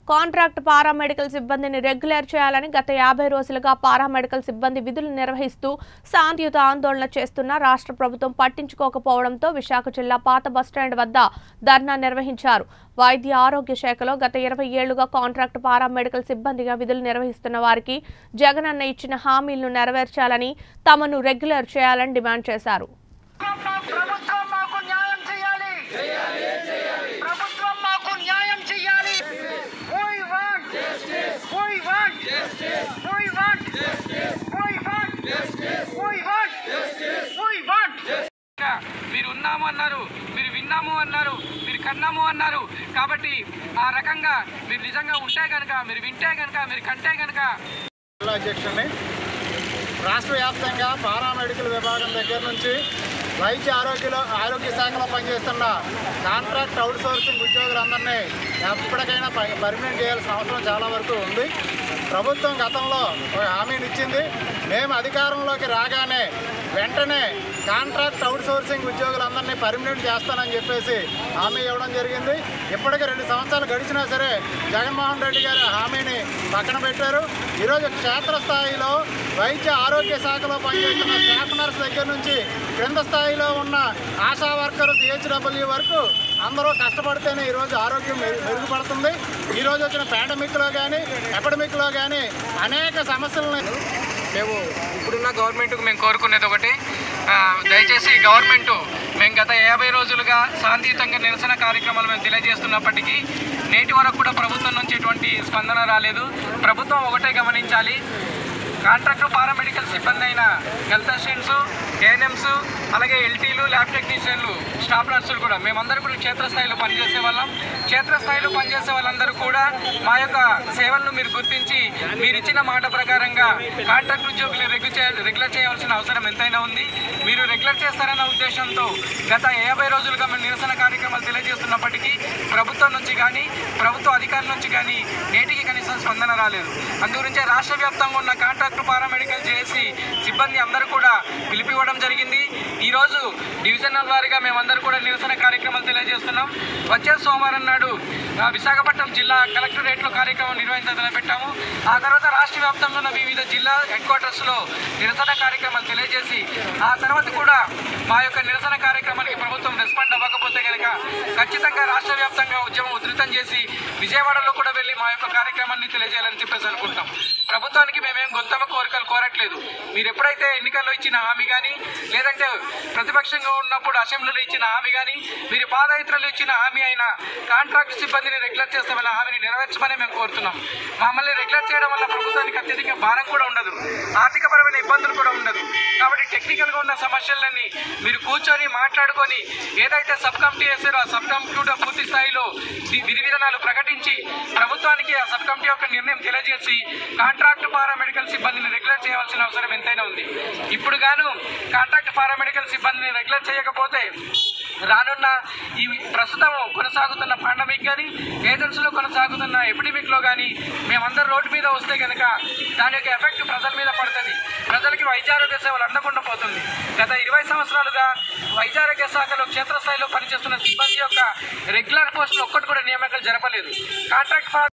contract paramedical సిబ్బందిని regular చేయాలని గత యాభై రోజులుగా పారామెడికల్ సిబ్బంది విధులు నిర్వహిస్తూ శాంతియుత ఆందోళన చేస్తున్న రాష్ట్ర ప్రభుత్వం పట్టించుకోకపోవడంతో విశాఖ జిల్లా పాత బస్టాండ్ వద్ద ధర్నా నిర్వహించారు వైద్య ఆరోగ్య శాఖలో గత ఇరవై ఏళ్లుగా కాంట్రాక్ట్ పారామెడికల్ సిబ్బందిగా విధులు నిర్వహిస్తున్న వారికి జగనన్న ఇచ్చిన హామీలను నెరవేర్చాలని తమను రెగ్యులర్ చేయాలని డిమాండ్ చేశారు ప్రభుత్వం మాకు న్యాయం చేయాలి ప్రభుత్వం మాకు న్యాయం చేయాలి We want We want We want We want We want We want ఇంకా మీరు ఉన్నాము అన్నారు మీరు విన్నాము అన్నారు మీరు కన్నాము అన్నారు కాబట్టి ఆ రకంగా మీరు నిజంగా ఉంటే కనుక మీరు వింటే కనుక మీరు కంటే కనుక జిల్లా అధ్యక్షుడిని రాష్ట్ర వ్యాప్తంగా పారామెడికల్ విభాగం దగ్గర నుంచి వైద్య ఆరోగ్యలో ఆరోగ్య శాఖలో పనిచేస్తున్న కాంట్రాక్ట్ అవుట్ సోర్సింగ్ ఉద్యోగులందరినీ ఎప్పటికైనా ప- పర్మనెంట్ చేయాల్సిన అవసరం చాలా వరకు ఉంది ప్రభుత్వం గతంలో ఒక హామీని ఇచ్చింది మేము అధికారంలోకి రాగానే వెంటనే కాంట్రాక్ట్ అవుట్ సోర్సింగ్ ఉద్యోగులందరినీ పర్మనెంట్ చేస్తానని చెప్పేసి హామీ ఇవ్వడం జరిగింది ఇప్పటికే రెండు సంవత్సరాలు గడిచినా సరే జగన్మోహన్ రెడ్డి గారు ఆ హామీని పక్కన పెట్టారు ఈరోజు క్షేత్రస్థాయిలో వైద్య ఆరోగ్య శాఖలో పనిచేస్తున్న స్టాఫ్ నర్స్ దగ్గర నుంచి క్రింద స్థాయిలో ఉన్న ఆశా వర్కర్ సిహెచ్డబ్ల్యూ వరకు అందరూ కష్టపడితేనే ఈరోజు ఆరోగ్యం మెరు- మెరుగుపడుతుంది ఈరోజు వచ్చిన పాండమిక్లో కానీ ఎపడమిక్లో కానీ అనేక సమస్యలను మేము ఇప్పుడున్న గవర్నమెంట్కు మేము కోరుకునేది ఒకటి ఆ, దయచేసి గవర్నమెంట్ మేము గత యాభై రోజులుగా శాంతియుతంగా నిరసన కార్యక్రమాలు మేము తెలియజేస్తున్నప్పటికీ నేటి వరకు కూడా ప్రభుత్వం నుంచి ఎటువంటి స్పందన రాలేదు ప్రభుత్వం ఒకటే గమనించాలి కాంట్రాక్టర్ పారామెడికల్ సిబ్బంది అయిన హెల్త్ అసిస్టెంట్స్ ఏఎన్ఎంస్ అలాగే ఎల్టీలు ల్యాబ్ టెక్నీషియన్లు స్టాఫ్ నర్సులు కూడా మేమందరూ కూడా క్షేత్రస్థాయిలో పనిచేసే వాళ్ళం క్షేత్రస్థాయిలో పనిచేసే వాళ్ళందరూ కూడా మా యొక్క సేవలను మీరు గుర్తించి మీరు ఇచ్చిన మాట ప్రకారంగా కాంట్రాక్ట్ ఉద్యోగులు రెగ్యు చే రెగ్యులర్ చేయవలసిన అవసరం ఎంతైనా ఉంది మీరు రెగ్యులర్ చేస్తారన్న ఉద్దేశంతో గత యాభై రోజులుగా మేము నిరసన కార్యక్రమాలు తెలియజేస్తున్నప్పటికీ ప్రభుత్వం నుంచి కానీ ప్రభుత్వ అధికారుల నుంచి కానీ నేటికి కనీసం స్పందన రాలేదు అందుగురించే రాష్ట్ర వ్యాప్తంగా ఉన్న కాంట్రాక్టు పారామెడికల్ చేసి సిబ్బంది అందరూ కూడా పిలిపివ్వడం జరిగింది ఈరోజు డివిజనల్ వారీగా మేమందరూ కూడా నిరసన కార్యక్రమాలు తెలియజేస్తున్నాం వచ్చే సోమవారం నాడు ఆ, విశాఖపట్నం జిల్లా కలెక్టరేట్లో కార్యక్రమం నిర్వహించడం తలపెట్టాము ఆ తర్వాత రాష్ట్ర వ్యాప్తంగా ఉన్న వివిధ జిల్లా హెడ్ క్వార్టర్స్లో నిరసన కార్యక్రమాలు తెలియజేసి ఆ తర్వాత కూడా మా యొక్క నిరసన కార్యక్రమానికి ప్రభుత్వం రెస్పాండ్ అవ్వకపోతే కనుక ఖచ్చితంగా రాష్ట్ర వ్యాప్తంగా ఉద్యమం ఉధృతం చేసి విజయవాడలో కూడా వెళ్ళి మా యొక్క కార్యక్రమాన్ని తెలియజేయాలని చెప్పేసి అనుకుంటాం ప్రభుత్వానికి మేమేం గొంతమ కోరికలు కోరట్లేదు మీరు ఎప్పుడైతే ఎన్నికల్లో ఇచ్చిన హామీ కానీ లేదంటే ప్రతిపక్షంగా ఉన్నప్పుడు అసెంబ్లీలో ఇచ్చిన హామీ కానీ మీరు పాదయాత్రలో ఇచ్చిన హామీ అయినా కాంట్రాక్ట్ సిబ్బందిని రెగ్యులర్ చేస్తామని హామీని నెరవేర్చమని మేము కోరుతున్నాం మమ్మల్ని రెగ్యులర్ చేయడం వల్ల ప్రభుత్వానికి అత్యధిక భారం కూడా ఉండదు ఆర్థికపరమైన ఇబ్బందులు కూడా ఉండదు కాబట్టి టెక్నికల్గా ఉన్న సమస్యలన్నీ మీరు కూర్చొని మాట్లాడుకొని ఏదైతే సబ్ కమిటీ వేసారో ఆ సబ్ కమిటీ కూడా పూర్తి స్థాయిలో వి- విధి విధానాలు ప్రకటించి ప్రభుత్వానికి ఆ సబ్ కమిటీ యొక్క నిర్ణయం తెలియజేసి కాంట్రాక్ట్ పారామెడికల్ సిబ్బందిని రెగ్యులర్ చేయవలసిన అవసరం ఎంతైనా ఉంది ఇప్పుడు గాను కాంట్రాక్ట్ పారామెడికల్ సిబ్బందిని రెగ్యులర్ చేయకపోతే రానున్న ఈ ప్రస్తుతం కొనసాగుతున్న పాండమిక్ కానీ ఏజెన్సీలో కొనసాగుతున్న ఎపిడమిక్లో కానీ మేమందరం రోడ్డు మీద వస్తే కనుక దాని యొక్క ఎఫెక్ట్ ప్రజల మీద పడుతుంది ప్రజలకి వైద్యారోగ్య సేవలు అందకుండా పోతుంది గత ఇరవై సంవత్సరాలుగా వైద్యారోగ్య శాఖలో క్షేత్రస్థాయిలో పనిచేస్తున్న సిబ్బంది యొక్క రెగ్యులర్ పోస్టులు ఒక్కటి కూడా నియామకాలు జరపలేదు కాంట్రాక్ట్